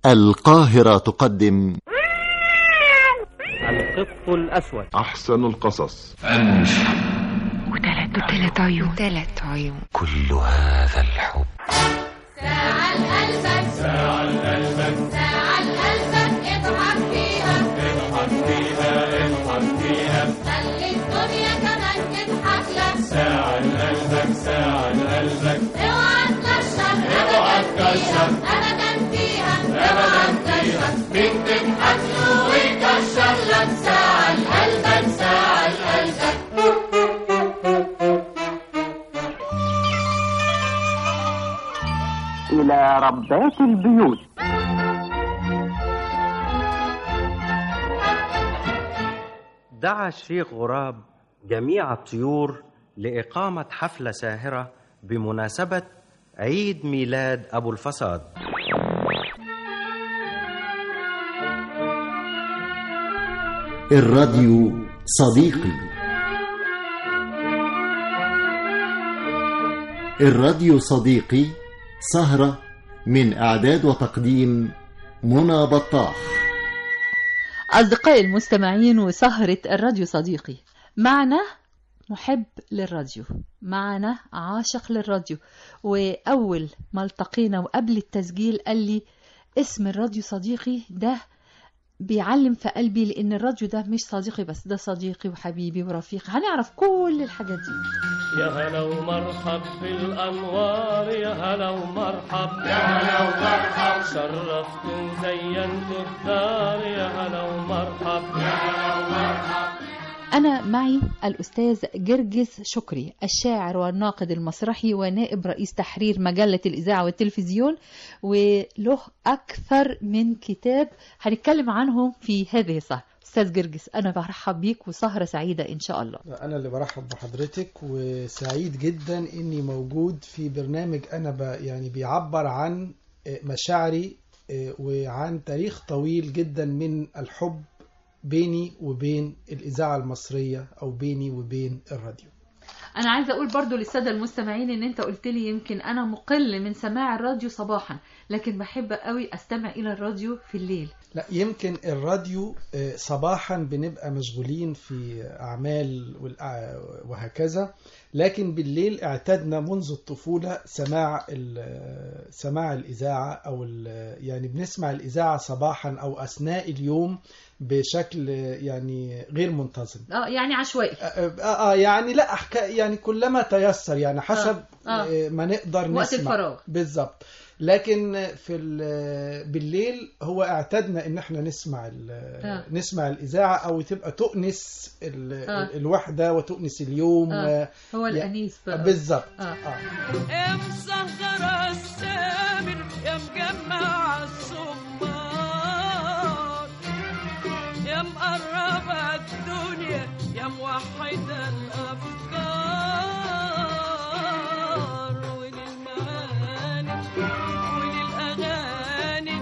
القاهرة تقدم القط الأسود أحسن القصص وثلاث وثلاث عيون ثلاث عيون كل هذا الحب ساعة لقلبك ساعة لقلبك ساعة لقلبك اضحك فيها اضحك فيها اضحك فيها خلي الدنيا كمان تضحك لك ساعة لقلبك ساعة لقلبك اوعى تكشر اوعى تكشر ابدا فيها ابدا فيها مين تضحك له ويكشر لك ساعة لقلبك ساعة لقلبك إلى ربات البيوت دعا الشيخ غراب جميع الطيور لإقامة حفلة ساهرة بمناسبة عيد ميلاد أبو الفساد الراديو صديقي الراديو صديقي سهرة من إعداد وتقديم منى بطاح أصدقائي المستمعين وسهرة الراديو صديقي معنا محب للراديو معنا عاشق للراديو وأول ما التقينا وقبل التسجيل قال لي اسم الراديو صديقي ده بيعلم في قلبي لأن الراديو ده مش صديقي بس ده صديقي وحبيبي ورفيقي هنعرف كل الحاجات دي يا هلا ومرحب بالانوار يا هلا ومرحب يا هلا ومرحب شرفتوا وزينتوا الدار يا هلا ومرحب يا هلا ومرحب أنا معي الأستاذ جرجس شكري الشاعر والناقد المسرحي ونائب رئيس تحرير مجلة الإذاعة والتلفزيون وله أكثر من كتاب هنتكلم عنهم في هذه السهرة أستاذ جرجس أنا برحب بيك وسهرة سعيدة إن شاء الله أنا اللي برحب بحضرتك وسعيد جدا إني موجود في برنامج أنا ب يعني بيعبر عن مشاعري وعن تاريخ طويل جدا من الحب بيني وبين الإذاعة المصرية أو بيني وبين الراديو أنا عايزة أقول برضو للسادة المستمعين إن أنت قلت لي يمكن أنا مقل من سماع الراديو صباحا لكن بحب قوي أستمع إلى الراديو في الليل لا يمكن الراديو آه، صباحا بنبقى مشغولين في أعمال والأع- وهكذا لكن بالليل اعتدنا منذ الطفولة سماع ال- سماع الإذاعة أو ال- يعني بنسمع الإذاعة صباحا أو أثناء اليوم بشكل يعني غير منتظم اه يعني عشوائي آه, آه, آه يعني لا أحكا يعني كلما تيسر يعني حسب آه، آه. آه. ما نقدر وقت نسمع الفراغ. بالظبط لكن في ال- بالليل هو اعتدنا ان احنا نسمع ال- آه. نسمع الاذاعه او تبقى تؤنس ال- آه. الوحده وتؤنس اليوم آه. هو يا- الأنيس بقى بالظبط آه. آه. يا مسهرة السامر يا مجمع الصمار يا مقربة الدنيا يا موحدة الأفكار وللمعاني وللأغاني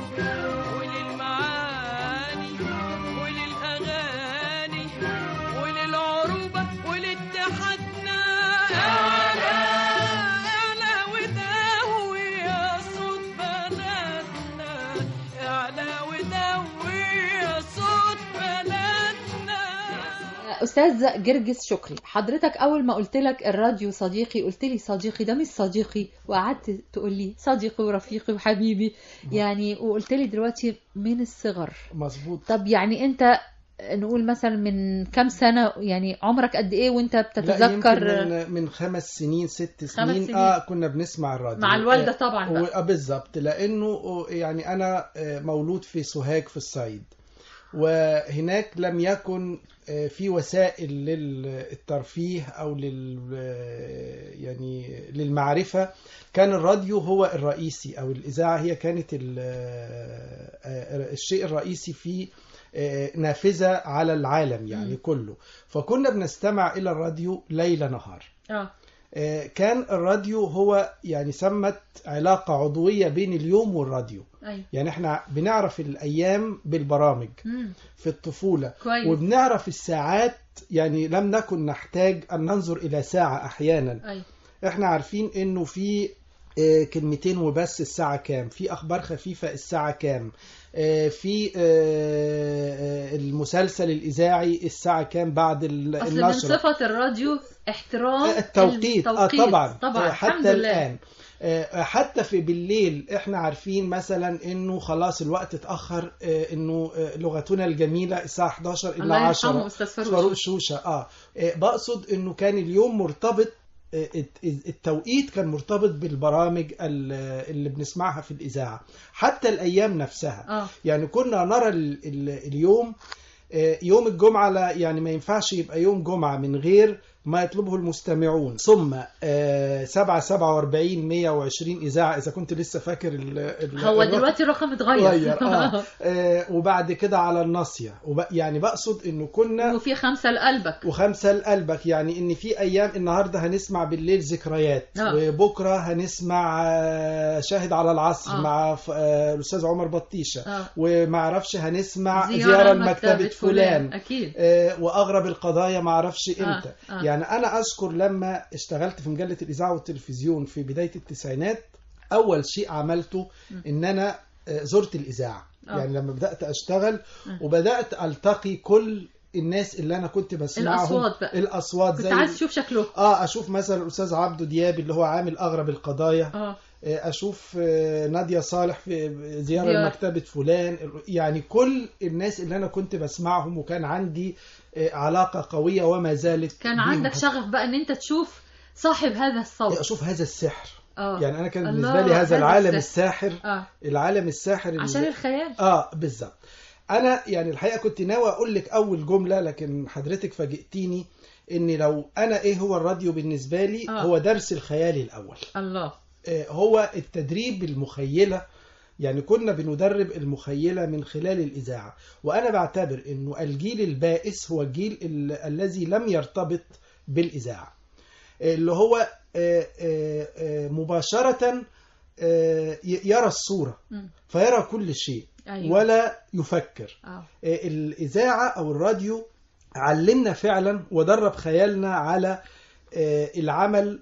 وللمعاني وللأغاني وللعروبة ولاتحادنا أعلى أعلى وداوي يا صوت بلدنا أعلى وداوي يا صوت بلدنا أستاذ جرجس شكري حضرتك أول ما قلت لك الراديو صديقي قلت لي صديقي ده مش صديقي وقعدت تقول لي صديقي ورفيقي وحبيبي يعني وقلت لي دلوقتي من الصغر مظبوط طب يعني أنت نقول مثلا من كام سنة يعني عمرك قد إيه وأنت لا بتتذكر يمكن من, من خمس سنين ست خمس سنين, سنين. اه كنا بنسمع الراديو مع الوالدة آه، طبعا و- بقى. آه، بالظبط لانه آه، يعني انا آه، مولود في سوهاج في الصعيد وهناك لم يكن آه، في وسائل للترفيه او لل آه، يعني للمعرفه كان الراديو هو الرئيسي او الاذاعه هي كانت ال- آه، آه، الشيء الرئيسي في آه، نافذه على العالم يعني مم. كله فكنا بنستمع الى الراديو ليل نهار اه آه، كان الراديو هو يعني سمت علاقة عضوية بين اليوم والراديو أيوة يعني احنا بنعرف الأيام بالبرامج مم. في الطفولة كويس. وبنعرف الساعات يعني لم نكن نحتاج أن ننظر إلى ساعة أحيانا أيوة احنا عارفين انه في آه، كلمتين وبس الساعة كام في أخبار خفيفة الساعة كام آه، في آه، آه، المسلسل الإذاعي الساعة كام بعد ال- اصل من النشرة صفة الراديو احترام التوقيت اه التوقيت. طبعا طبعا آه، الحمد حتى لله. الآن آه، حتى في بالليل احنا عارفين مثلا انه خلاص الوقت اتاخر آه، انه آه، لغتنا الجميله الساعه 11 الى الله 10 يرحمه أستاذ فاروق فاروق شوشة. شوشه اه آه، بقصد انه كان اليوم مرتبط آه، الت- التوقيت كان مرتبط بالبرامج ال- اللي بنسمعها في الاذاعه حتى الايام نفسها اه يعني كنا نرى ال ال اليوم آه، يوم الجمعة لا يعني ما ينفعش يبقى يوم جمعة من غير ما يطلبه المستمعون ثم آه، 7 47 120 إذاعة إذا كنت لسه فاكر ال ال هو الرقم. دلوقتي الرقم اتغير غير آه. آه وبعد كده على الناصية وب... يعني بقصد إنه كنا وفي خمسة لقلبك وخمسة لقلبك يعني ان في ايام النهارده هنسمع بالليل ذكريات آه. وبكره هنسمع آه، شاهد على العصر آه. مع ف- آه، الاستاذ عمر بطيشه آه. وما اعرفش هنسمع زيارة زياره لمكتبة لمكتبه فلان أكيد آه، واغرب القضايا ما اعرفش امتى آه. يعني انا اذكر لما اشتغلت في مجله الاذاعه والتلفزيون في بدايه التسعينات اول شيء عملته ان انا آه، زرت الاذاعه آه. يعني لما بدات اشتغل وبدات التقي كل الناس اللي انا كنت بسمعهم الأصوات بقى. الاصوات كنت زي عايز تشوف شكله اه اشوف مثلا الاستاذ عبده دياب اللي هو عامل اغرب القضايا اه آه، اشوف آه، ناديه صالح في زياره زيارة. لمكتبه فلان يعني كل الناس اللي انا كنت بسمعهم وكان عندي آه، علاقه قويه وما زالت كان بيهم عندك حتى- شغف بقى ان انت تشوف صاحب هذا الصوت اشوف هذا السحر اه يعني انا كان الله، بالنسبه لي هذا هذا العالم السحر. الساحر اه العالم الساحر اللي- عشان الخيال اه بالظبط انا يعني الحقيقه كنت ناوي اقول لك اول جمله لكن حضرتك فاجئتيني ان لو انا ايه هو الراديو بالنسبه لي آه. هو درس الخيال الاول الله آه، هو التدريب المخيله يعني كنا بندرب المخيله من خلال الاذاعه وانا بعتبر انه الجيل البائس هو الجيل ال- الذي لم يرتبط بالاذاعه اللي هو آه، آه، آه، مباشره آه، ي- يرى الصوره مم. فيرى كل شيء أيوة. ولا يفكر اه آه، الإذاعة أو الراديو علمنا فعلا ودرب خيالنا على آه، العمل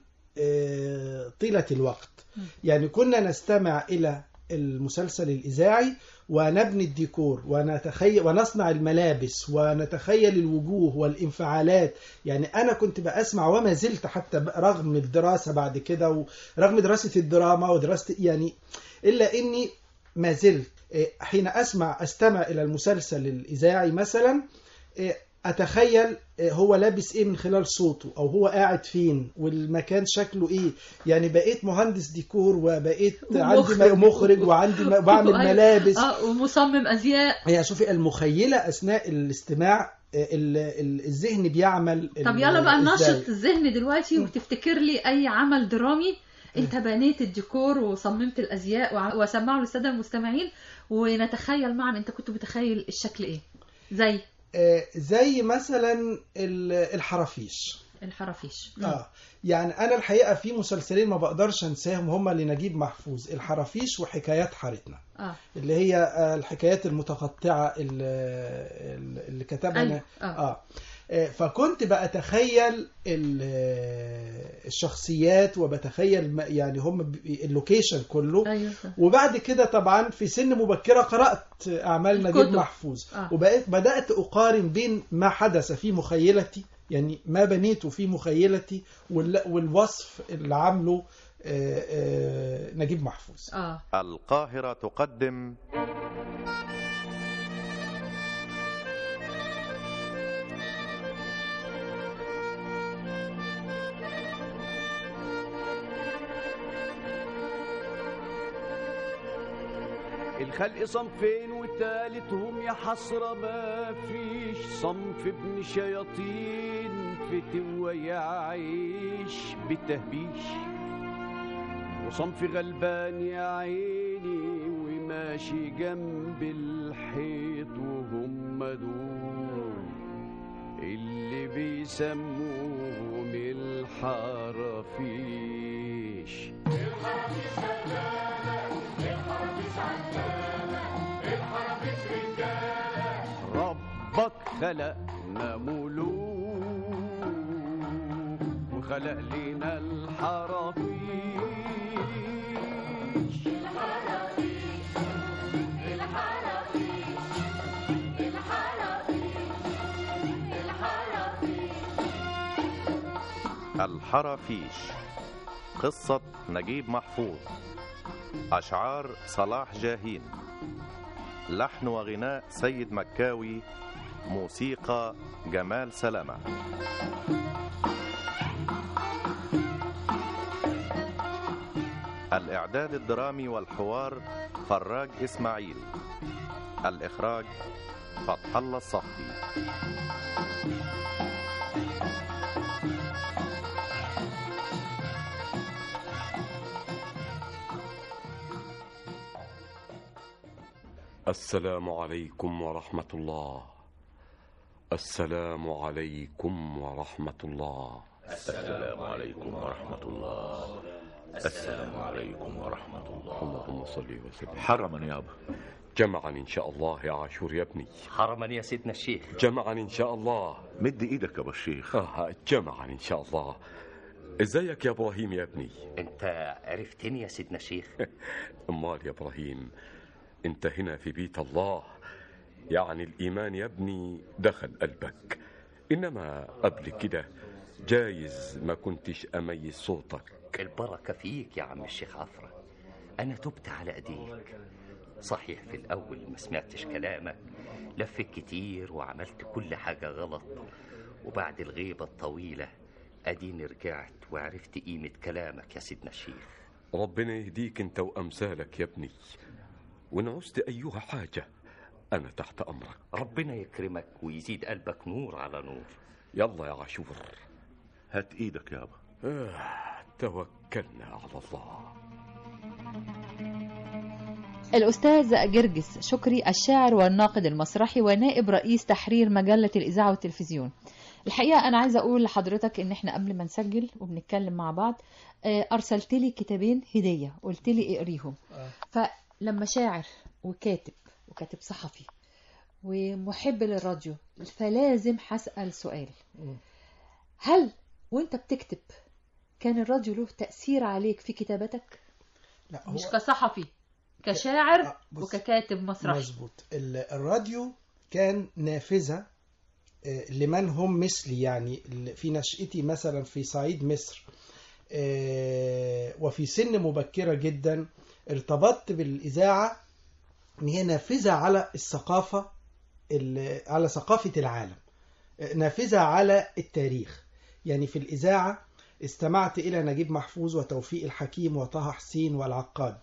آه، طيلة الوقت يعني كنا نستمع إلى المسلسل الإذاعي ونبني الديكور ونتخيل ونصنع الملابس ونتخيل الوجوه والانفعالات يعني أنا كنت بأسمع وما زلت حتى ب- رغم الدراسة بعد كده ورغم دراسة الدراما ودراسة يعني إلا إني ما زلت إيه، حين أسمع أستمع إلى المسلسل الإذاعي مثلا إيه، أتخيل إيه، هو لابس إيه من خلال صوته أو هو قاعد فين والمكان شكله إيه يعني بقيت مهندس ديكور وبقيت عندي ومخرج. م- مخرج وعندي م- بعمل أيوة. ملابس اه ومصمم ازياء يعني شوفي المخيلة أثناء الاستماع إيه، ال- ال- الذهن بيعمل طب ال- يلا بقى إزاي. ننشط الذهن دلوقتي وتفتكر لي اي عمل درامي انت بنيت الديكور وصممت الازياء وع- وسمعه للساده المستمعين ونتخيل معا انت كنت متخيل الشكل ايه زي آه، زي مثلا ال- الحرافيش الحرافيش اه يعني انا الحقيقه في مسلسلين ما بقدرش انساهم هما لنجيب محفوظ الحرافيش وحكايات حارتنا اه اللي هي آه، الحكايات المتقطعه اللي, اللي كتبها أيوة، أنا- آه. اه آه، فكنت بتخيل ال- آه، الشخصيات وبتخيل ما- يعني هم ب- اللوكيشن كله ايوه وبعد كده طبعا في سن مبكرة قرأت أعمال نجيب الكتب. محفوظ آه. وبقيت بدأت أقارن بين ما حدث في مخيلتي يعني ما بنيته في مخيلتي وال- والوصف اللي عامله آه، آه، نجيب محفوظ اه القاهرة تقدم الخلق صنفين وتالتهم يا حسرة ما فيش صنف ابن شياطين فتوى يعيش بالتهبيش وصنف غلبان يا عيني وماشي جنب الحيط وهم دول اللي بيسموهم الحرافيش ربك خلقنا ملوك وخلق لنا الحرافيش الحرافيش قصة نجيب محفوظ أشعار صلاح جاهين لحن وغناء سيد مكاوي موسيقى جمال سلامة الإعداد الدرامي والحوار فراج إسماعيل الإخراج فتح الله الصفدي السلام عليكم ورحمة الله السلام عليكم ورحمة الله السلام عليكم ورحمة الله السلام عليكم ورحمة الله اللهم صل وسلم حرما يابا جمعا إن شاء الله يا عاشور يا ابني حرما يا سيدنا الشيخ جمعا إن شاء الله مد إيدك يا أبو الشيخ آه جمعا إن شاء الله ازيك يا إبراهيم يا ابني انت عرفتني يا سيدنا الشيخ أمال يا إبراهيم أنت هنا في بيت الله يعني الإيمان يا ابني دخل قلبك إنما قبل كده جايز ما كنتش أميز صوتك البركة فيك يا عم الشيخ عفرة أنا تبت على أيديك صحيح في الأول ما سمعتش كلامك لفت كتير وعملت كل حاجة غلط وبعد الغيبة الطويلة أديني رجعت وعرفت قيمة كلامك يا سيدنا الشيخ ربنا يهديك أنت وأمثالك يا ابني وإن عوزت أيها حاجة أنا تحت أمرك ربنا يكرمك ويزيد قلبك نور على نور يلا يا عاشور هات إيدك يابا آه توكلنا على الله الأستاذ جرجس شكري الشاعر والناقد المسرحي ونائب رئيس تحرير مجلة الإذاعة والتلفزيون الحقيقة أنا عايزة أقول لحضرتك إن إحنا قبل ما نسجل وبنتكلم مع بعض آه، أرسلت لي كتابين هدية قلت لي اقريهم فلما شاعر وكاتب وكاتب صحفي ومحب للراديو فلازم هسأل سؤال هل وانت بتكتب كان الراديو له تأثير عليك في كتابتك لا مش هو كصحفي كشاعر بص، وككاتب مسرحي مظبوط ال- الراديو كان نافذة آه، لمن هم مثلي يعني ال- في نشأتي مثلا في صعيد مصر آه، وفي سن مبكرة جدا ارتبطت بالإذاعة إن هي نافذة على الثقافة ال- على ثقافة العالم آه، نافذة على التاريخ يعني في الإذاعة استمعت إلى نجيب محفوظ وتوفيق الحكيم وطه حسين والعقاد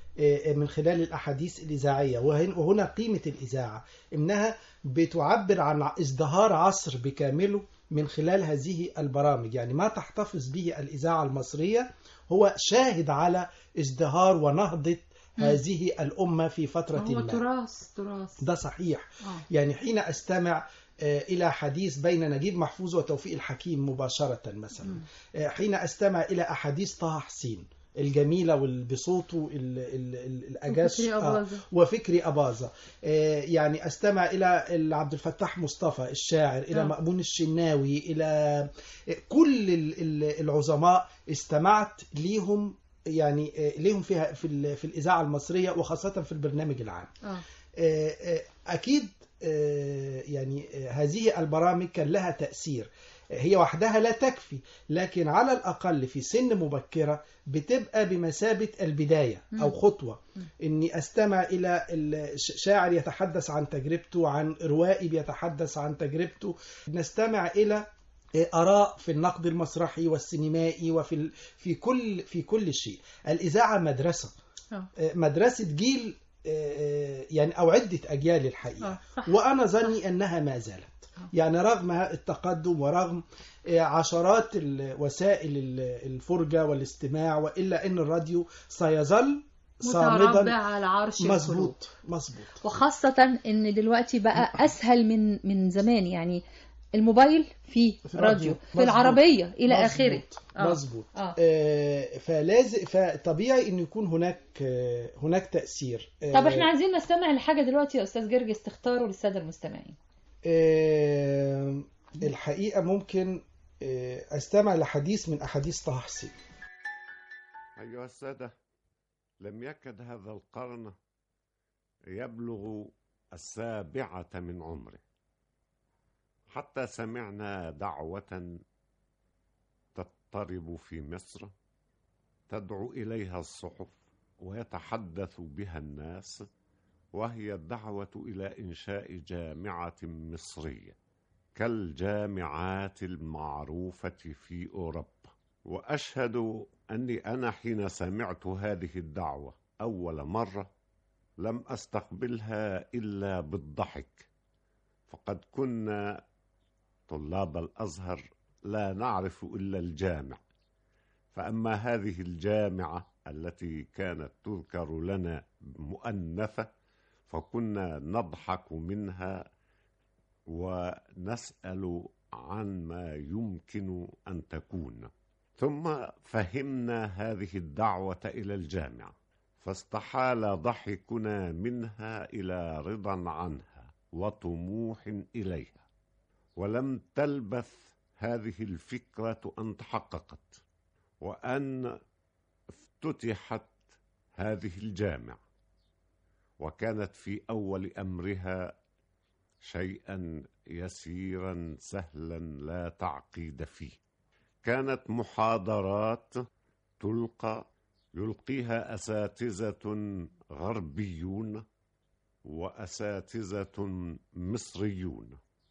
من خلال الأحاديث الإذاعية وهن- وهنا قيمة الإذاعة إنها بتعبر عن ازدهار عصر بكامله من خلال هذه البرامج يعني ما تحتفظ به الإذاعة المصرية هو شاهد على ازدهار ونهضة مم. هذه الأمة في فترة هو ما تراث تراث ده صحيح آه. يعني حين أستمع آه، إلى حديث بين نجيب محفوظ وتوفيق الحكيم مباشرة مثلا مم. آه، حين أستمع إلى أحاديث طه حسين الجميلة وال- بصوته ال- ال- ال- الأجاش وفكري آه، أباظة. وفكري أباظة آه، يعني أستمع إلى ال- عبد الفتاح مصطفى الشاعر إلى آه. مأمون الشناوي إلى آه، كل ال- ال- العظماء استمعت ليهم يعني آه، ليهم فيها في ال- في الإذاعة المصرية وخاصة في البرنامج العام آه. آه، آه، أكيد آه، يعني آه، هذه البرامج كان لها تأثير آه، هي وحدها لا تكفي لكن على الأقل في سن مبكرة بتبقى بمثابة البداية أو مم. خطوة إني أستمع إلى الش- شاعر يتحدث عن تجربته عن روائي بيتحدث عن تجربته نستمع إلى آه، آراء في النقد المسرحي والسينمائي وفي ال- في كل في كل شيء الإذاعة مدرسة آه. مدرسة جيل آه، يعني أو عدة أجيال الحقيقة آه، صح. وأنا ظني أنها ما زالت يعني رغم التقدم ورغم آه، عشرات ال- وسائل ال- الفرجة والاستماع وإلا أن الراديو سيظل متربع صامدا على عرش القلوب مظبوط مظبوط وخاصة ان دلوقتي بقى اسهل من من زمان يعني الموبايل فيه راديو في مظبوط. العربية الى مظبوط. اخره آه. مظبوط آه. آه، فلازم فطبيعي ان يكون هناك آه، هناك تأثير آه، طب احنا عايزين نستمع لحاجة دلوقتي يا استاذ جرجس تختاره للسادة المستمعين آه، الحقيقة ممكن آه، أستمع لحديث من أحاديث طه حسين أيها السادة لم يكد هذا القرن يبلغ السابعة من عمره حتى سمعنا دعوة تضطرب في مصر تدعو إليها الصحف ويتحدث بها الناس وهي الدعوة إلى إنشاء جامعة مصرية كالجامعات المعروفة في أوروبا وأشهد أني أنا حين سمعت هذه الدعوة أول مرة لم أستقبلها إلا بالضحك فقد كنا طلاب الأزهر لا نعرف إلا الجامع فأما هذه الجامعة التي كانت تذكر لنا مؤنثة فكنا نضحك منها ونسأل عن ما يمكن أن تكون ثم فهمنا هذه الدعوة إلى الجامعة فاستحال ضحكنا منها إلى رضا عنها وطموح إليها ولم تلبث هذه الفكرة أن تحققت وأن افتتحت هذه الجامعة وكانت في أول أمرها شيئا يسيرا سهلا لا تعقيد فيه كانت محاضرات تلقى يلقيها اساتذه غربيون واساتذه مصريون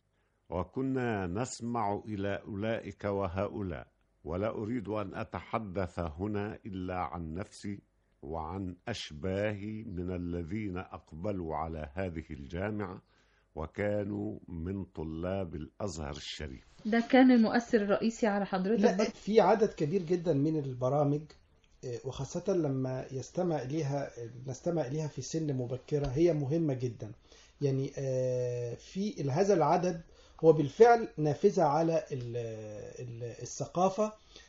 وكنا نسمع الى اولئك وهؤلاء ولا اريد ان اتحدث هنا الا عن نفسي وعن اشباهي من الذين اقبلوا على هذه الجامعه وكانوا من طلاب الازهر الشريف ده كان المؤثر الرئيسي على حضرتك لا برضه؟ في عدد كبير جدا من البرامج آه، وخاصة لما يستمع إليها نستمع إليها في سن مبكرة هي مهمة جدا يعني آه، في هذا العدد هو بالفعل نافذة على ال- ال- الثقافة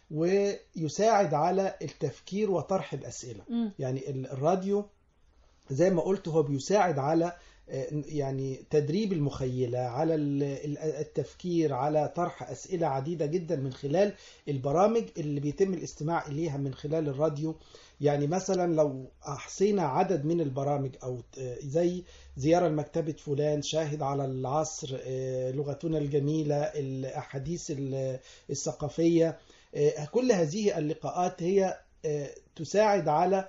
ويساعد على التفكير وطرح الأسئلة مم. يعني ال- الراديو زي ما قلت هو بيساعد على آه، يعني تدريب المخيلة على ال- ال- التفكير على طرح أسئلة عديدة جدا من خلال البرامج اللي بيتم الاستماع إليها من خلال الراديو يعني مثلا لو أحصينا عدد من البرامج أو آه، زي زيارة لمكتبة فلان شاهد على العصر آه، لغتنا الجميلة الأحاديث ال- الثقافية آه، كل هذه اللقاءات هي آه، تساعد على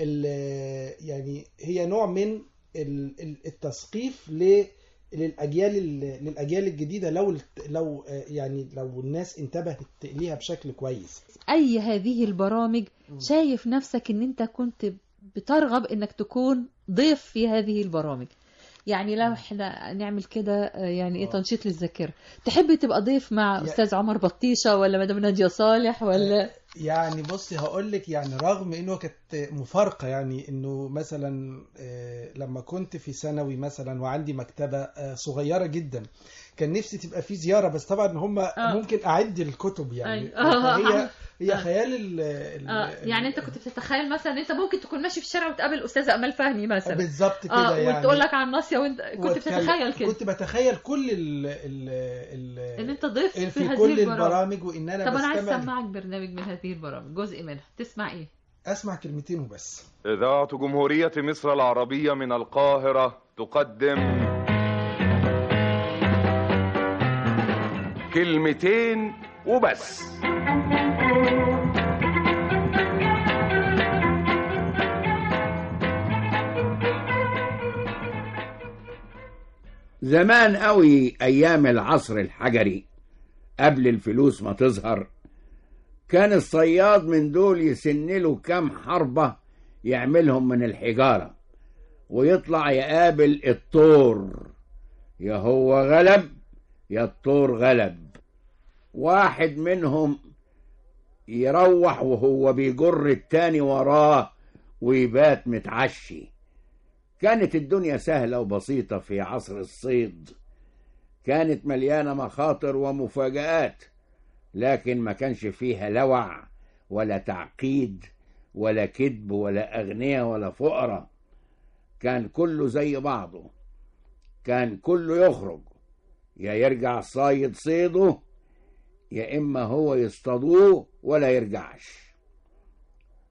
ال- يعني هي نوع من ال- ال- التثقيف ل للاجيال ال- للاجيال الجديده لو الت- لو آه، يعني لو الناس انتبهت ليها بشكل كويس اي هذه البرامج شايف نفسك ان انت كنت بترغب انك تكون ضيف في هذه البرامج يعني لو احنا نعمل كده آه، يعني ايه تنشيط للذاكره تحب تبقى ضيف مع استاذ عمر بطيشه ولا مدام ناديه صالح ولا يعني بصي هقول لك يعني رغم انه كانت مفارقه يعني انه مثلا آه، لما كنت في ثانوي مثلا وعندي مكتبه آه، صغيره جدا كان نفسي تبقى في زياره بس طبعا هم ممكن اعد الكتب يعني أي. آه. هي هي آه. خيال ال ال- اه يعني انت كنت بتتخيل مثلا ان انت ممكن تكون ماشي في الشارع وتقابل استاذه امال فهمي مثلا بالظبط كده اه يعني. وتقول لك عن ناصيه وانت كنت وأتخيل- بتتخيل كده كنت بتخيل كل ال ال ال ان انت ضيف في, في هذه كل البرامج البرامج وان انا طب انا عايز بستمع اسمعك برنامج من هذه البرامج جزء منها تسمع ايه اسمع كلمتين وبس إذاعة جمهورية مصر العربية من القاهرة تقدم كلمتين وبس زمان قوي ايام العصر الحجري قبل الفلوس ما تظهر كان الصياد من دول يسن له كام حربة يعملهم من الحجارة ويطلع يقابل الطور يا هو غلب يا الطور غلب واحد منهم يروح وهو بيجر التاني وراه ويبات متعشي كانت الدنيا سهلة وبسيطة في عصر الصيد كانت مليانة مخاطر ومفاجآت لكن ما كانش فيها لوع ولا تعقيد ولا كذب ولا أغنياء ولا فقراء كان كله زي بعضه كان كله يخرج يا يرجع صايد صيده يا إما هو يصطادوه ولا يرجعش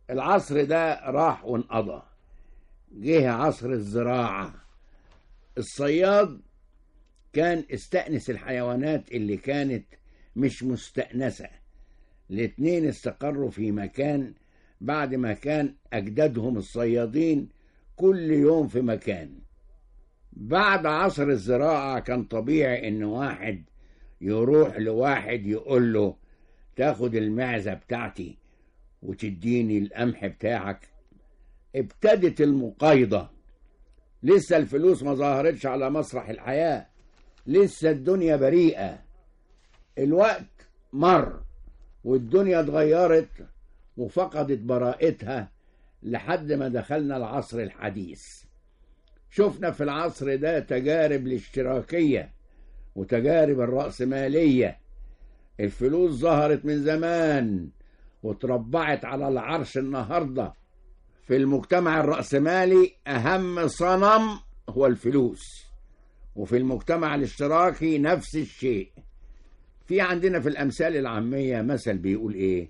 العصر ده راح وانقضى جه عصر الزراعة الصياد كان استأنس الحيوانات اللي كانت مش مستأنسة الاتنين استقروا في مكان بعد ما كان أجدادهم الصيادين كل يوم في مكان بعد عصر الزراعة كان طبيعي إن واحد يروح لواحد يقول له تاخد المعزة بتاعتي وتديني القمح بتاعك ابتدت المقايضة لسه الفلوس ما ظهرتش على مسرح الحياة لسه الدنيا بريئة الوقت مر والدنيا اتغيرت وفقدت براءتها لحد ما دخلنا العصر الحديث شفنا في العصر ده تجارب الاشتراكية وتجارب الرأسمالية الفلوس ظهرت من زمان وتربعت على العرش النهاردة في المجتمع الرأسمالي أهم صنم هو الفلوس وفي المجتمع الاشتراكي نفس الشيء في عندنا في الأمثال العامية مثل بيقول إيه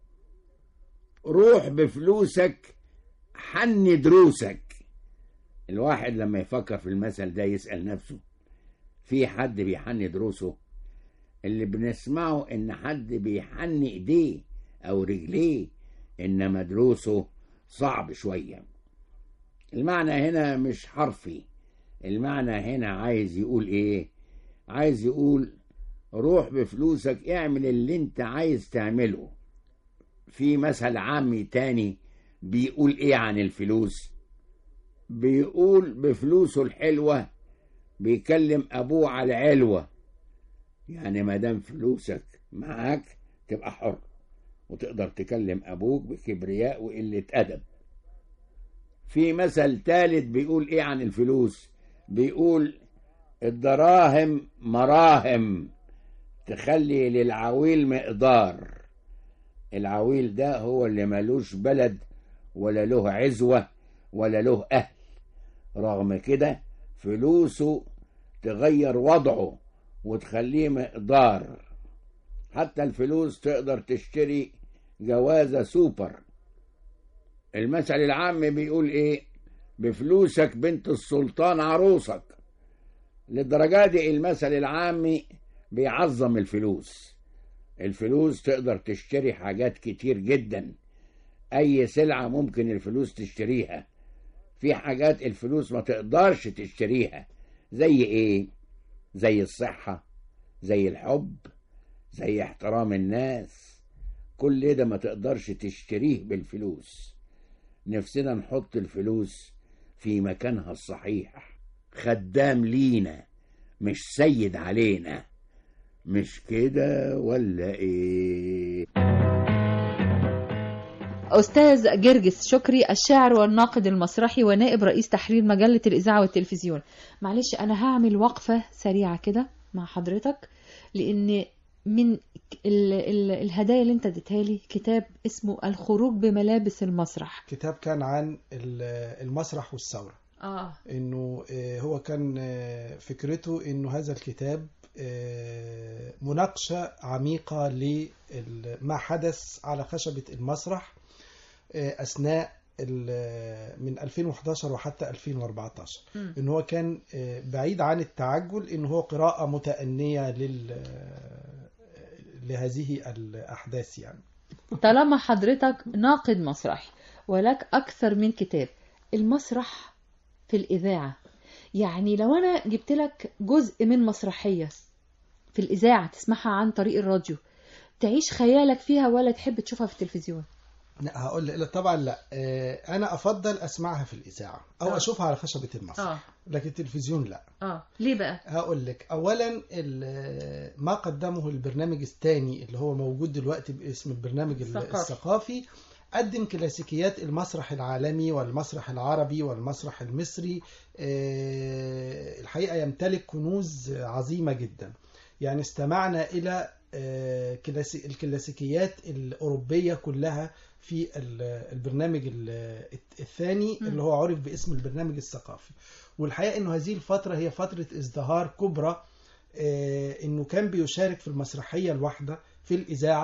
روح بفلوسك حن دروسك الواحد لما يفكر في المثل ده يسأل نفسه في حد بيحن دروسه اللي بنسمعه ان حد بيحن ايديه او رجليه انما دروسه صعب شوية المعنى هنا مش حرفي المعنى هنا عايز يقول ايه عايز يقول روح بفلوسك اعمل اللي انت عايز تعمله في مثل عامي تاني بيقول ايه عن الفلوس بيقول بفلوسه الحلوة بيكلم ابوه على علوة يعني ما دام فلوسك معاك تبقى حر وتقدر تكلم ابوك بكبرياء وقلة ادب في مثل ثالث بيقول ايه عن الفلوس بيقول الدراهم مراهم تخلي للعويل مقدار العويل ده هو اللي ملوش بلد ولا له عزوة ولا له أهل رغم كده فلوسه تغير وضعه وتخليه مقدار حتى الفلوس تقدر تشتري جوازة سوبر المثل العام بيقول ايه بفلوسك بنت السلطان عروسك للدرجة دي المثل العامي بيعظم الفلوس الفلوس تقدر تشتري حاجات كتير جدا اي سلعة ممكن الفلوس تشتريها في حاجات الفلوس ما تقدرش تشتريها زي ايه زي الصحة زي الحب زي احترام الناس كل ده ما تقدرش تشتريه بالفلوس نفسنا نحط الفلوس في مكانها الصحيح خدام لينا مش سيد علينا مش كده ولا ايه أستاذ جرجس شكري الشاعر والناقد المسرحي ونائب رئيس تحرير مجلة الإذاعة والتلفزيون معلش أنا هعمل وقفة سريعة كده مع حضرتك لأن من ال ال الهدايا اللي انت اديتها لي كتاب اسمه الخروج بملابس المسرح كتاب كان عن ال- المسرح والثورة اه انه آه، هو كان آه، فكرته انه هذا الكتاب آه، مناقشة عميقة لما حدث على خشبة المسرح آه، أثناء ال- من 2011 وحتى 2014 مم. ان هو كان آه، بعيد عن التعجل ان هو قراءة متأنية لل لهذه الأحداث يعني طالما حضرتك ناقد مسرحي ولك أكثر من كتاب المسرح في الإذاعة يعني لو أنا جبت لك جزء من مسرحية في الإذاعة تسمعها عن طريق الراديو تعيش خيالك فيها ولا تحب تشوفها في التلفزيون لا هقول لا طبعا لا آه، انا افضل اسمعها في الاذاعه او آه. اشوفها على خشبه المسرح اه لكن التلفزيون لا اه ليه بقى هقول لك اولا ال- ما قدمه البرنامج الثاني اللي هو موجود دلوقتي باسم البرنامج ال- الثقافي. الثقافي قدم كلاسيكيات المسرح العالمي والمسرح العربي والمسرح المصري آه، الحقيقه يمتلك كنوز عظيمه جدا يعني استمعنا الى آه، كلاسي- الكلاسيكيات الاوروبيه كلها في ال- البرنامج ال- الثاني مم. اللي هو عرف باسم البرنامج الثقافي والحقيقه انه هذه الفتره هي فتره ازدهار كبرى آه، انه كان بيشارك في المسرحيه الواحده في الاذاعه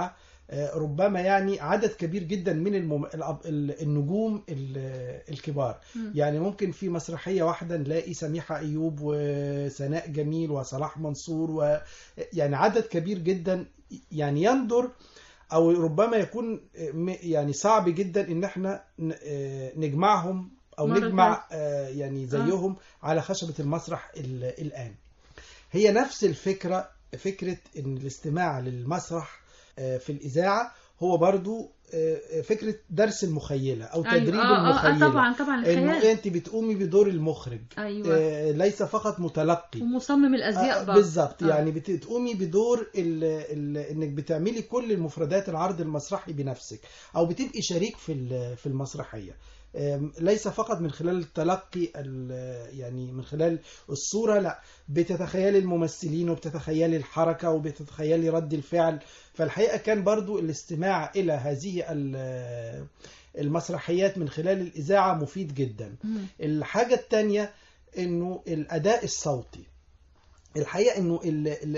آه، ربما يعني عدد كبير جدا من المم... الأب- ال- النجوم ال- الكبار مم. يعني ممكن في مسرحية واحدة نلاقي سميحة أيوب وسناء جميل وصلاح منصور و يعني عدد كبير جدا يعني يندر أو ربما يكون م- يعني صعب جدا إن احنا ن- آه، نجمعهم أو مرة نجمع آه، يعني زيهم على خشبة المسرح ال- الآن هي نفس الفكرة فكرة إن الاستماع للمسرح آه، في الإذاعة هو برضو آه، فكرة درس المخيلة أو أيوة. تدريب آه، آه، آه، المخيلة طبعا طبعا إنه الخيال أنت بتقومي بدور المخرج أيوة. آه، ليس فقط متلقي ومصمم الازياء آه، بقى بالظبط آه. يعني بت- بتقومي بدور ال ال انك بتعملي كل المفردات العرض المسرحي بنفسك او بتبقي شريك في ال- في المسرحيه آم، ليس فقط من خلال التلقي ال- يعني من خلال الصوره لا بتتخيلي الممثلين وبتتخيلي الحركه وبتتخيلي رد الفعل فالحقيقه كان برضو الاستماع الى هذه ال- المسرحيات من خلال الاذاعه مفيد جدا مم. الحاجه الثانيه انه الاداء الصوتي الحقيقه انه ال ال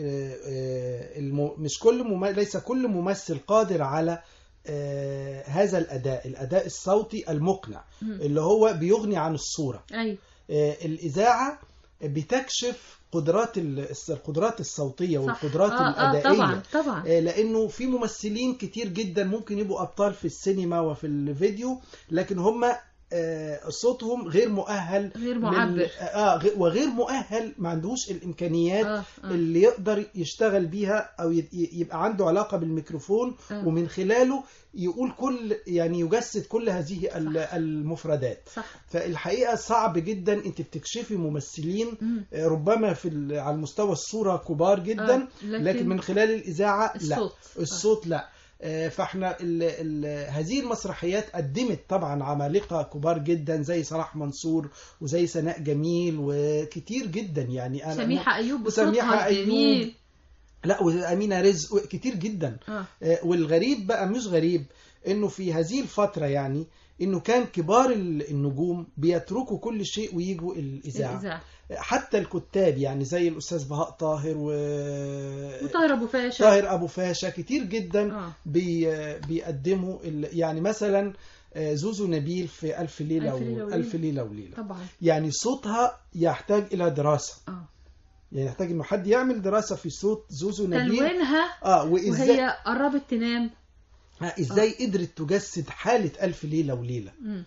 آه، الم- مش كل مم... ليس كل ممثل قادر على آه، هذا الاداء الاداء الصوتي المقنع مم. اللي هو بيغني عن الصوره ايوه آه، الاذاعه بتكشف قدرات ال- القدرات الصوتيه صح. والقدرات آه، آه، الادائيه طبعا طبعا آه، لانه في ممثلين كتير جدا ممكن يبقوا ابطال في السينما وفي الفيديو لكن هم آه، صوتهم غير مؤهل غير لل- معبر اه غ- وغير مؤهل ما عندوش الامكانيات آه، آه. اللي يقدر يشتغل بيها او ي- ي- يبقى عنده علاقه بالميكروفون آه. ومن خلاله يقول كل يعني يجسد كل هذه ال- المفردات صح فالحقيقه صعب جدا انت بتكشفي ممثلين مم. آه، ربما في ال- على المستوى الصوره كبار جدا آه، لكن لكن من خلال الاذاعه لا الصوت. الصوت لا آه، فاحنا ال ال هذه المسرحيات قدمت طبعا عمالقه كبار جدا زي صلاح منصور وزي سناء جميل وكتير جدا يعني انا سميحة أيوب وسميحة بصوتها أيوب. الجميل لا وامينه رزق كتير جدا آه. آه، والغريب بقى مش غريب انه في هذه الفتره يعني انه كان كبار ال- النجوم بيتركوا كل شيء ويجوا الاذاعه الإذاعة حتى الكتاب يعني زي الاستاذ بهاء طاهر و وطاهر أبو فاشا طاهر ابو فاشا كتير جدا آه. بي بيقدموا ال- يعني مثلا آه، زوزو نبيل في ألف ليلة ألف ليلة و- وليلة. ألف ليلة وليلة طبعا يعني صوتها يحتاج إلى دراسة اه يعني يحتاج إنه حد يعمل دراسة في صوت زوزو نبيل تلوينها اه وإزاي وهي قربت تنام آه إزاي قدرت تجسد حالة ألف ليلة وليلة مم.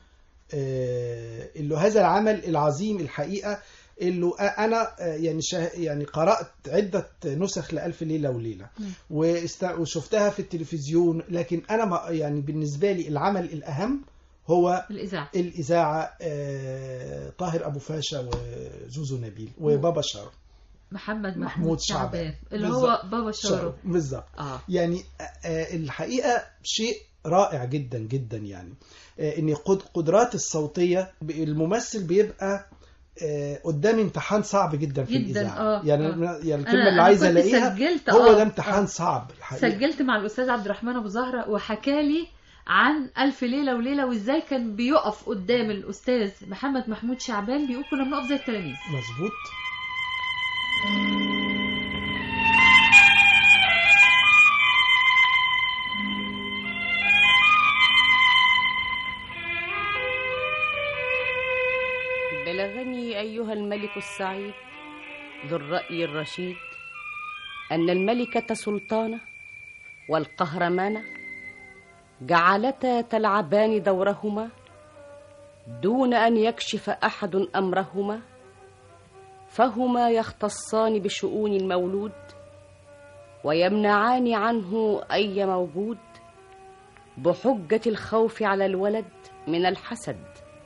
آه، اللي هذا العمل العظيم الحقيقة اللي أنا آه، يعني شاه يعني قرأت عدة نسخ لألف ليلة وليلة مم. واست- وشفتها في التلفزيون لكن أنا ما يعني بالنسبة لي العمل الأهم هو الإذاعة الإذاعة آه، طاهر أبو فاشا وزوزو نبيل وبابا شارو محمد محمود شعبان اللي هو بالظبط. بابا شارو بالظبط اه يعني آه، آه، الحقيقة شيء رائع جدا جدا يعني آه، ان قد- قدرات الصوتية ب- الممثل بيبقى آه، قدام امتحان صعب جدا في جدا، الإذاعة آه، يعني آه. يعني أنا- الكلمة اللي أنا عايز كنت الاقيها سجلت، هو آه، ده امتحان آه. صعب الحقيقة سجلت مع الأستاذ عبد الرحمن أبو زهرة وحكالي عن ألف ليلة وليلة وإزاي كان بيقف قدام الأستاذ محمد محمود شعبان بيقول كنا بنقف زي التلاميذ مظبوط بلغني أيها الملك السعيد ذو الرأي الرشيد أن الملكة سلطانة والقهرمانة جعلتا تلعبان دورهما دون أن يكشف أحد أمرهما فهما يختصان بشؤون المولود ويمنعان عنه أي موجود بحجة الخوف على الولد من الحسد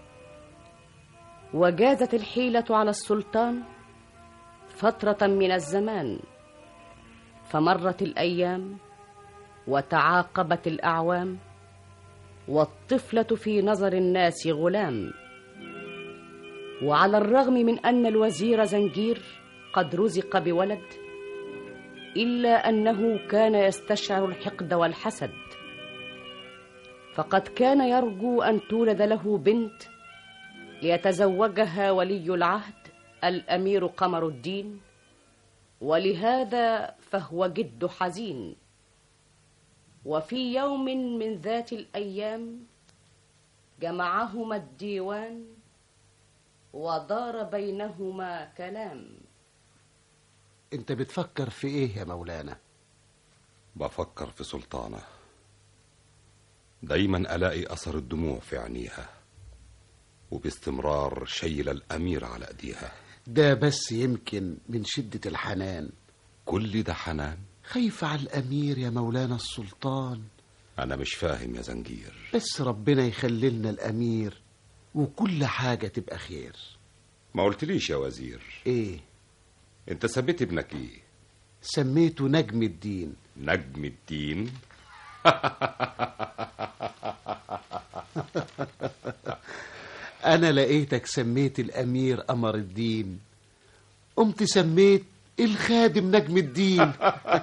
وجازت الحيلة على السلطان فترة من الزمان فمرت الأيام وتعاقبت الأعوام والطفلة في نظر الناس غلام وعلى الرغم من أن الوزير زنجير قد رزق بولد إلا أنه كان يستشعر الحقد والحسد فقد كان يرجو أن تولد له بنت ليتزوجها ولي العهد الامير قمر الدين ولهذا فهو جد حزين وفي يوم من ذات الأيام جمعهما الديوان ودار بينهما كلام انت بتفكر في ايه يا مولانا بفكر في سلطانة دايما ألاقي أثر الدموع في عينيها وباستمرار شيل الأمير على أيديها ده بس يمكن من شدة الحنان كل ده حنان خايف على الأمير يا مولانا السلطان أنا مش فاهم يا زنجير بس ربنا يخلي لنا الأمير وكل حاجة تبقى خير ما قلتليش يا وزير ايه انت سميت ابنك ايه سميته نجم الدين نجم الدين أنا لقيتك سميت الأمير قمر الدين قمت سميت الخادم نجم الدين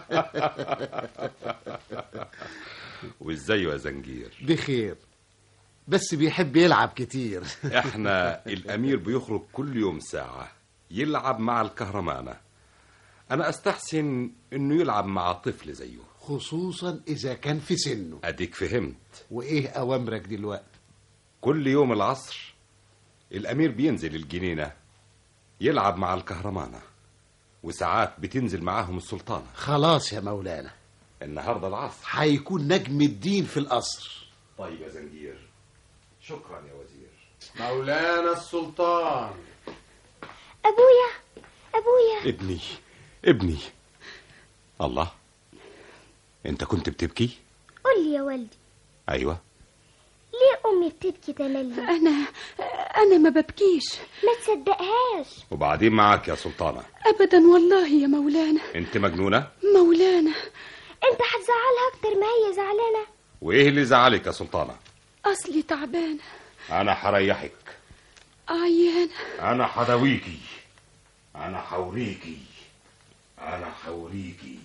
وازاي يا زنجير بخير بس بيحب يلعب كتير احنا الامير بيخرج كل يوم ساعة يلعب مع الكهرمانة انا استحسن انه يلعب مع طفل زيه خصوصا إذا كان في سنه اديك فهمت وإيه أوامرك دلوقتي كل يوم العصر الامير بينزل الجنينة يلعب مع الكهرمانة وساعات بتنزل معاهم السلطانة خلاص يا مولانا النهاردة العصر هيكون نجم الدين في القصر طيب يا زنجير شكرا يا وزير مولانا السلطان أبويا أبويا ابني ابني الله انت كنت بتبكي قول لي يا والدي ايوه ليه أمي بتبكي تملي أنا أنا ما ببكيش ما تصدقهاش وبعدين معاك يا سلطانة أبدا والله يا مولانا انت مجنونة مولانا أنت هتزعلها أكتر ما هي زعلانة وايه اللي زعلك يا سلطانة أصلي تعبانة انا هريحك عيانة انا حدويكي انا حوريكي انا حوريكي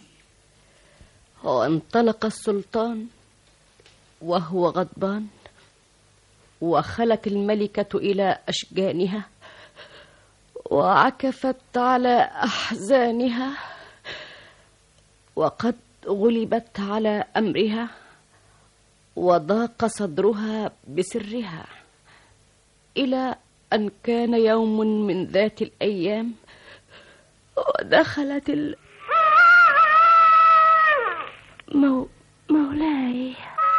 وانطلق السلطان وهو غضبان وخلت الملكة إلى أشجانها وعكفت على أحزانها وقد غلبت على أمرها وضاق صدرها بسرها إلى أن كان يوم من ذات الأيام ودخلت ال... مو... مولاي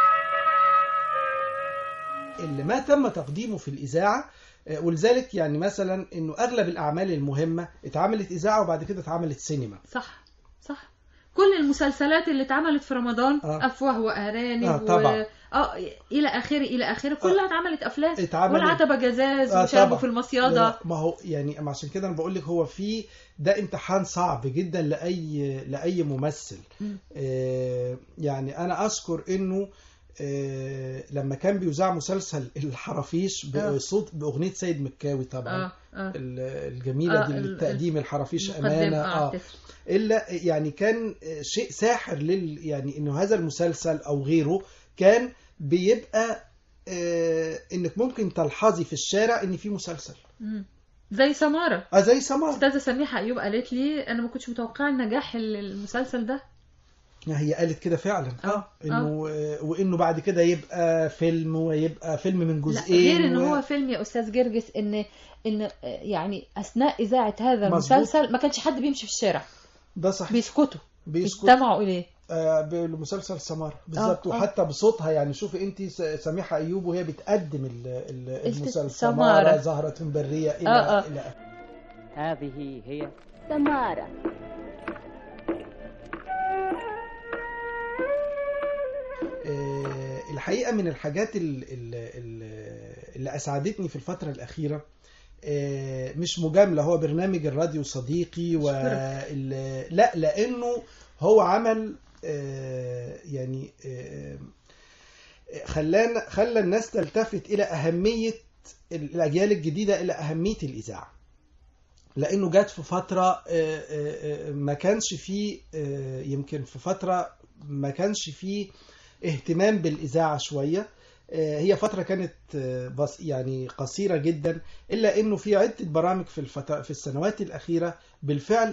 اللي ما تم تقديمه في الإذاعة آه، ولذلك يعني مثلا انه اغلب الاعمال المهمه اتعملت اذاعه وبعد كده اتعملت سينما صح صح كل المسلسلات اللي اتعملت في رمضان آه. افواه وارانب آه، طبعا. و... اه الى اخره الى اخره كلها اتعملت افلام اتعملت- والعتبه جزاز آه، وشابه طبعا. في المصياده ما هو يعني ما عشان كده انا بقول لك هو في ده امتحان صعب جدا لاي لاي ممثل مم. آه، يعني انا اذكر انه آه، لما كان بيذاع مسلسل الحرافيش آه. بصوت باغنيه سيد مكاوي طبعا اه اه ال- الجميله آه، دي ال- التقديم الحرافيش المقدم، امانه آه، اه تسلم. الا يعني كان شيء ساحر لل يعني انه هذا المسلسل او غيره كان بيبقى آه انك ممكن تلحظي في الشارع ان في مسلسل مم. زي سمارة اه زي سمارة استاذة سميحة ايوب قالت لي انا ما كنتش متوقعة نجاح ال- المسلسل ده هي قالت كده فعلا اه انه آه. وانه بعد كده يبقى فيلم ويبقى فيلم من لا جزئين غير ان و- هو فيلم يا استاذ جرجس ان ان آه، يعني اثناء اذاعة هذا مظبوط. المسلسل ما كانش حد بيمشي في الشارع ده صحيح بيسكتوا بيسكتوا. بيستمعوا اليه آه، بمسلسل سمارة بالظبط آه، آه. وحتى بصوتها يعني شوفي انت س- سميحة ايوب وهي بتقدم ال- ال- المسلسل سمارة. سمارة زهرة برية الى آه، آه. الى آخره. هذه هي سمارة آه، الحقيقة من الحاجات ال- ال- ال- اللي أسعدتني في الفترة الأخيرة آه، مش مجاملة هو برنامج الراديو صديقي و لا لأنه هو عمل آه، يعني آه، خلانا خلى الناس تلتفت إلى أهمية الأجيال الجديدة إلى أهمية الإذاعة لأنه جات في فترة آه، آه، آه، ما كانش فيه آه، يمكن في فترة ما كانش فيه اهتمام بالإذاعة شوية آه، هي فترة كانت آه، بس يعني قصيرة جدا إلا إنه في عدة برامج في الفت... في السنوات الأخيرة بالفعل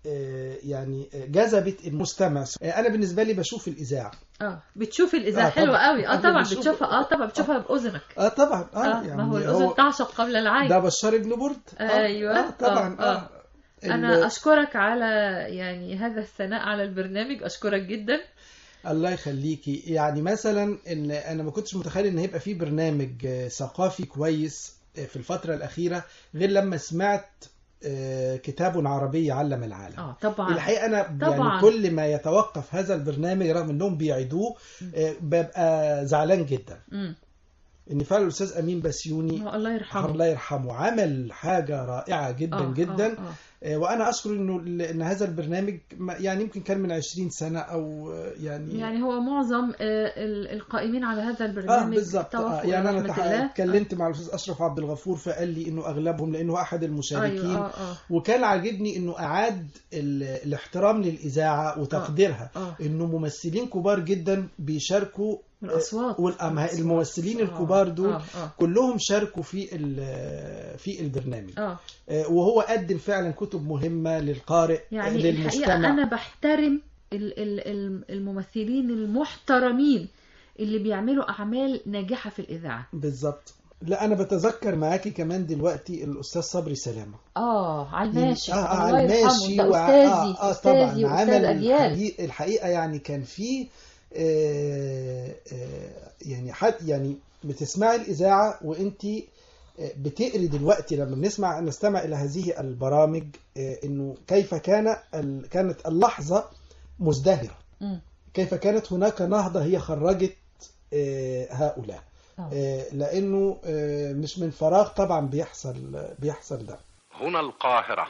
آه، يعني آه، جذبت المستمع آه، انا بالنسبه لي بشوف الاذاعه اه بتشوف الاذاعه آه، حلوه طبعاً. قوي اه أنا طبعا بشوف- بتشوفها اه طبعا بتشوفها باذنك اه طبعا اه, اه يعني ما هو هو الاذن تعشق قبل العين ده بشار ابن برد آه، ايوه آه طبعا آه. اه انا ال- اشكرك على يعني هذا الثناء على البرنامج اشكرك جدا الله يخليكي يعني مثلا ان انا ما كنتش متخيل ان هيبقى في برنامج آه، ثقافي كويس آه، في الفتره الاخيره غير لما سمعت آه، كتاب عربي علم العالم اه طبعا الحقيقه انا طبعا يعني كل ما يتوقف هذا البرنامج رغم انهم بيعيدوه آه، ببقى زعلان جدا مم. ان فعلا الاستاذ امين بسيوني آه، الله يرحمه الله يرحمه عمل حاجه رائعه جدا آه، جدا آه، آه. آه، وانا اشكر انه ان هذا البرنامج ما- يعني يمكن كان من 20 سنه او آه، يعني يعني هو معظم آه، ال- القائمين على هذا اه البرنامج بالظبط آه توفوا يعني إلى انا رحمة تح- الله. اتكلمت مع الاستاذ اشرف عبد الغفور فقال لي انه اغلبهم لانه احد المشاركين أيوة، آه، آه. وكان عاجبني انه اعاد ال- الاحترام للاذاعه وتقديرها آه. انه ممثلين كبار جدا بيشاركوا الأصوات. والأمه- الممثلين آه، الكبار دول آه، آه. كلهم شاركوا في ال- في البرنامج اه آه، وهو قدم فعلا كتب مهمه للقارئ يعني آه، الحقيقة للمستمع أنا بحترم ال- ال- ال- الممثلين المحترمين اللي بيعملوا أعمال ناجحة في الإذاعة بالظبط لا انا بتذكر معاكي كمان دلوقتي الاستاذ صبري سلامه اه على الماشي اه اه الله على يرحمه الماشي ده و- أستاذي آه, آه أستاذي طبعا وأستاذ عمل أجيال الحقيقة, الحقيقه يعني كان في آه آه يعني حد يعني بتسمعي الاذاعه وانت بتقري دلوقتي لما بنسمع نستمع الى هذه البرامج آه انه كيف كان ال- كانت اللحظه مزدهره مم. كيف كانت هناك نهضه هي خرجت آه هؤلاء آه. آه لانه آه مش من فراغ طبعا بيحصل بيحصل ده هنا القاهرة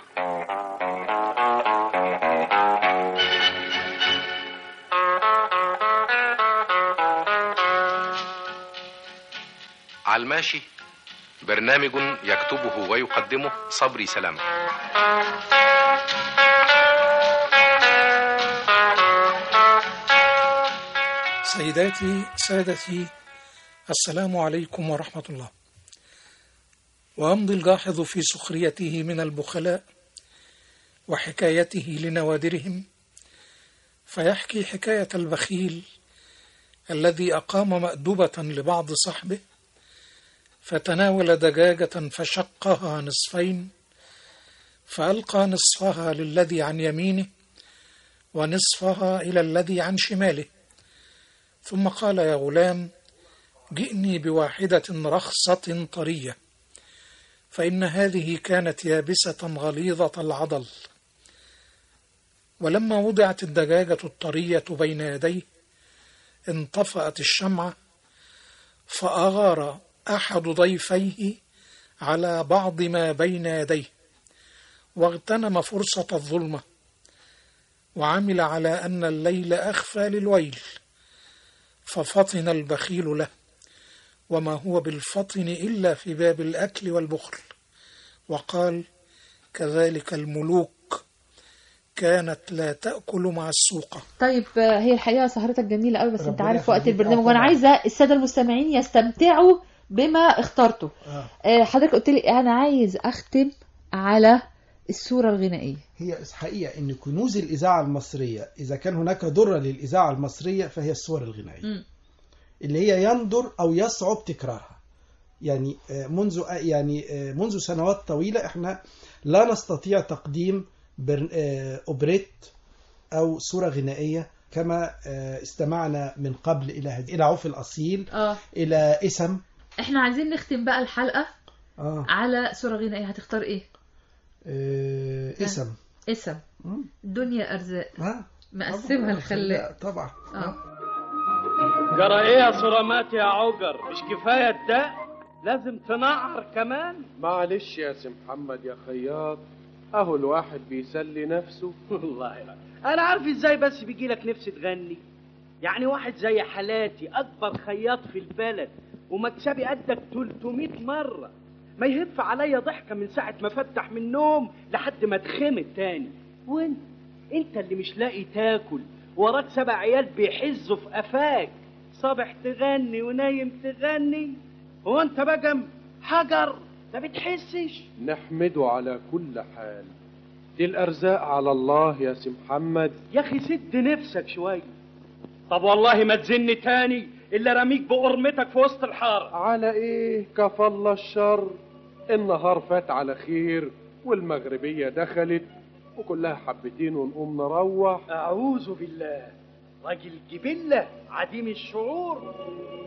على الماشي برنامج يكتبه ويقدمه صبري سلامة سيداتي سادتي السلام عليكم ورحمة الله وأمضي الجاحظ في سخريته من البخلاء وحكايته لنوادرهم فيحكي حكاية البخيل الذي أقام مأدبة لبعض صحبه فتناول دجاجة فشقها نصفين فألقى نصفها للذي عن يمينه ونصفها إلى الذي عن شماله ثم قال يا غلام جئني بواحدة رخصة طرية فإن هذه كانت يابسة غليظة العضل ولما وضعت الدجاجة الطرية بين يديه انطفأت الشمعة فأغار أحد ضيفيه على بعض ما بين يديه واغتنم فرصة الظلمة وعمل على أن الليل أخفى للويل ففطن البخيل له وما هو بالفطن إلا في باب الأكل والبخل وقال كذلك الملوك كانت لا تأكل مع السوقة طيب آه، هي الحقيقة سهرتك جميلة قوي بس انت ربنا عارف وقت يخليك. البرنامج آه، وانا طبعا. عايزة السادة المستمعين يستمتعوا بما اخترته آه. آه، حضرتك قلت لي انا عايز اختم على الصورة الغنائية هي حقيقة أن كنوز الإذاعة المصرية إذا كان هناك درة للإذاعة المصرية فهي الصور الغنائية مم. اللي هي يندر أو يصعب تكرارها يعني آه، منذ يعني آه، منذ سنوات طويلة إحنا لا نستطيع تقديم بر- آه، أوبريت أو صورة غنائية كما آه، استمعنا من قبل إلى هذه إلى عوف الأصيل اه إلى اسم احنا عايزين نختم بقى الحلقة آه. على صورة غنائية هتختار ايه آه، اسم اسم مم. الدنيا ارزاق آه. مقسمها الخلاق طبعا اه جرى ايه يا صرامات يا عجر مش كفايه الدق لازم تنعر كمان معلش يا سي محمد يا خياط اهو الواحد بيسلي نفسه والله لا. انا عارف ازاي بس بيجي لك نفس تغني يعني واحد زي حالاتي اكبر خياط في البلد ومكسبي قدك 300 مره ما يهف عليا ضحكه من ساعه ما فتح من النوم لحد ما اتخمت تاني وانت انت اللي مش لاقي تاكل وراك سبع عيال بيحزوا في قفاك صبح تغني ونايم تغني هو انت بقى حجر ما بتحسش نحمده على كل حال دي الأرزاق على الله يا سي محمد يا اخي سد نفسك شويه طب والله ما تزن تاني الا رميك بقرمتك في وسط الحاره على ايه كفى الله الشر النهار فات على خير والمغربية دخلت وكلها حبتين ونقوم نروح اعوذ بالله راجل جبله عديم الشعور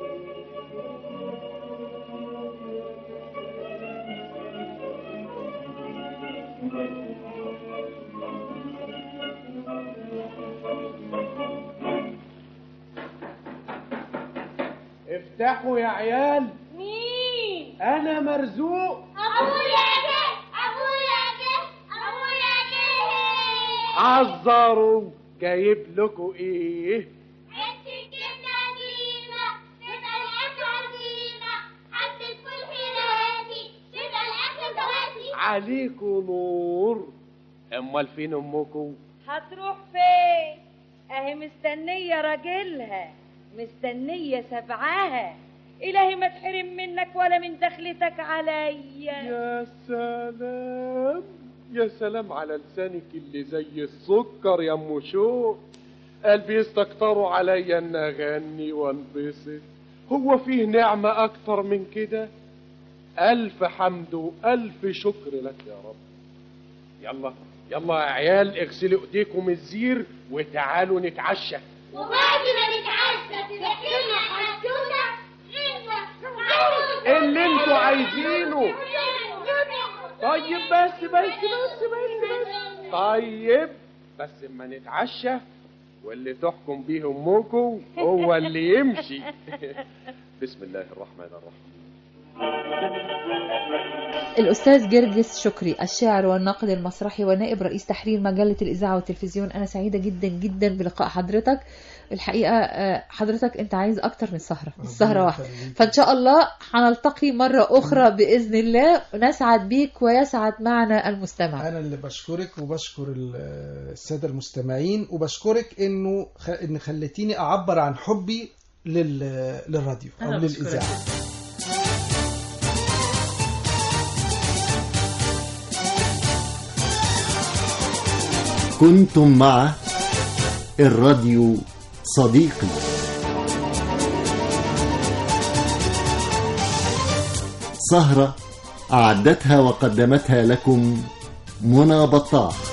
افتحوا يا عيال مين انا مرزوق ابويا جه ابويا جه ابويا جه عذروا جايب لكم ايه حته جبنه قديمه كده الاكل عزيمه حته فول حلواتي كده الاكل دواتي عليكم نور امال فين امكم هتروح فين اهي مستنية راجلها مستنية سبعها إلهي ما تحرم منك ولا من دخلتك عليا يا سلام يا سلام على لسانك اللي زي السكر يا ام شوق قلبي يستكتروا عليا ان اغني وانبسط هو فيه نعمة اكتر من كده الف حمد والف شكر لك يا رب يلا يلا يا عيال اغسلوا ايديكم الزير وتعالوا نتعشى وبعد ما نتعشى تحكي لنا حدوته غنوة اللي انتوا عايزينه طيب بس بس بس بس بس طيب بس اما نتعشى واللي تحكم بيه امكم هو اللي يمشي بسم الله الرحمن الرحيم الأستاذ جرجس شكري الشاعر والناقد المسرحي ونائب رئيس تحرير مجلة الإذاعة والتلفزيون أنا سعيدة جدا جدا بلقاء حضرتك الحقيقة آه، حضرتك أنت عايز أكتر من سهرة مش سهرة واحدة فإن شاء الله هنلتقي مرة أخرى بإذن الله نسعد بيك ويسعد معنا المستمع انا اللي بشكرك وبشكر ال- الساده المستمعين وبشكرك انه خ... ان خلتيني اعبر عن حبي لل... للراديو او أنا بشكرك. للاذاعه كنتم مع الراديو صديقي سهرة أعدتها وقدمتها لكم منى بطاح